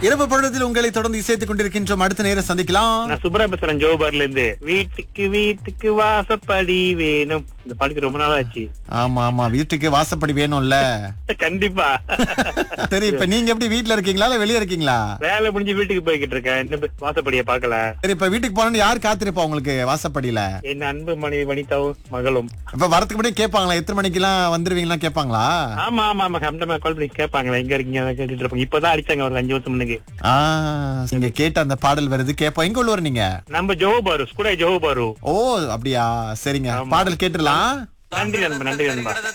இரவு பொழுதில் உங்களை தொடர்ந்து இசைத்துக் கொண்டிருக்கின்றோம் அடுத்த நேரம் சந்திக்கலாம் நான் சுப்ரா பேசுறேன் ஜோபர்ல இருந்து வீட்டுக்கு வீட்டுக்கு வாசப்படி வேணும் இந்த பாட்டுக்கு ரொம்ப நாள் ஆச்சு ஆமா ஆமா வீட்டுக்கு வாசப்படி வேணும்ல கண்டிப்பா சரி இப்ப நீங்க எப்படி வீட்ல இருக்கீங்களா இல்ல வெளியே இருக்கீங்களா வேலை முடிஞ்சு வீட்டுக்கு போய்கிட்டு இருக்கேன் இன்னும் வாசப்படியை பார்க்கல சரி இப்ப வீட்டுக்கு போனா யார் காத்திருப்பா உங்களுக்கு வாசப்படியில என் அன்பு மனைவி வனிதாவும் மகளும் இப்ப வரதுக்கு முன்னாடி கேட்பாங்களா எத்தனை மணிக்கெல்லாம் வந்துருவீங்களா கேட்பாங்களா ஆமா ஆமா ஆமா அந்த மாதிரி கால் பண்ணி கேட்பாங்களா எங்க இருக்கீங்க அதை கேட்டுட்டு இருப்பாங்க இப்பதான் அடிச்சாங்க ஒரு அஞ்சு வருஷம் முன்னுக்கு ஆ நீங்க கேட்ட அந்த பாடல் வருது கேட்போம் எங்க உள்ளவர் நீங்க நம்ம ஜோபாரு ஸ்கூடா ஜோபாரு ஓ அப்படியா சரிங்க பாடல் கேட்டுடலாம் நன்றி நண்பா நன்றி நண்பா